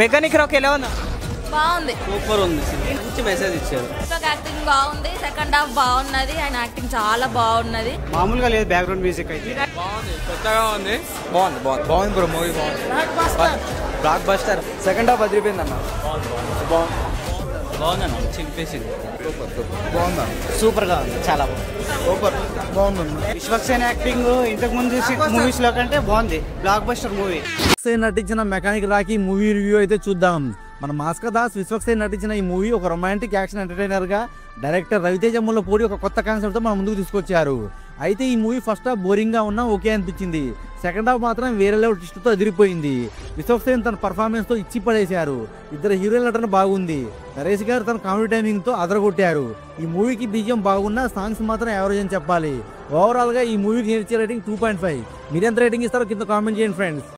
Mechanic rock ఎలా ఉందా బాగుంది సూపర్ ఉంది సినిమా. మంచి మెసేజ్ ఇచ్చారు దీపక్ యాక్టింగ్ బాగుంది సెకండ్ హాఫ్ బాగున్నది ఆయన యాక్టింగ్ చాలా బాగున్నది మామూలుగా లేదు బ్యాక్గ్రౌండ్ మ్యూజిక్ అయితే బాగుంది కొత్తగా ఉంది బాగుంది బాగుంది బాగుంది బ్రో మూవీ బాగుంది బ్లాక్ బస్టర్ సెకండ్ హాఫ్ అదిరిపోయింది అన్న బాగుందన్న చింపేసింది బాగుందా సూపర్ గా ఉంది చాలా బాగుంది సూపర్ బాగుంది విశ్వక్సేన్ యాక్టింగ్ ఇంతకు ముందు మూవీస్ లో కంటే బాగుంది బ్లాక్ బస్టర్ మూవీ విశ్వక్సేన్ నటించిన మెకానిక్ రాకీ మూవీ రివ్యూ అయితే చూద్దాం మన మాస్క దాస్ విశ్వక్సేన్ నటించిన ఈ మూవీ ఒక రొమాంటిక్ యాక్షన్ ఎంటర్టైనర్ గా డైరెక్టర్ రవితేజ పూడి ఒక కొత్త కాన్సెప్ట్ తో మన ముందుకు తీసుకొచ్చారు అయితే ఈ మూవీ ఫస్ట్ హాఫ్ బోరింగ్ గా ఉన్నా ఓకే అనిపించింది సెకండ్ హాఫ్ మాత్రం వేరే లెవెల్ twist తో అదిరిపోయింది విశ్వక్సేన్ తన పర్ఫార్మెన్స్ తో ఇచ్చి పడేశారు ఇద్దరు హీరోయిన్ నటన బాగుంది నరేష్ గారు తన కామెడీ టైమింగ్ తో అదరగొట్టారు ఈ మూవీకి బీజియం బాగున్నా సాంగ్స్ మాత్రం యావరేజ్ అని చెప్పాలి ఓవరాల్ గా ఈ మూవీకి నేర్చే రేటింగ్ టూ పాయింట్ ఫైవ్ మీరెంత రేటింగ్ ఇస్తారో కింద కామెంట్ చేయండి ఫ్రెండ్స్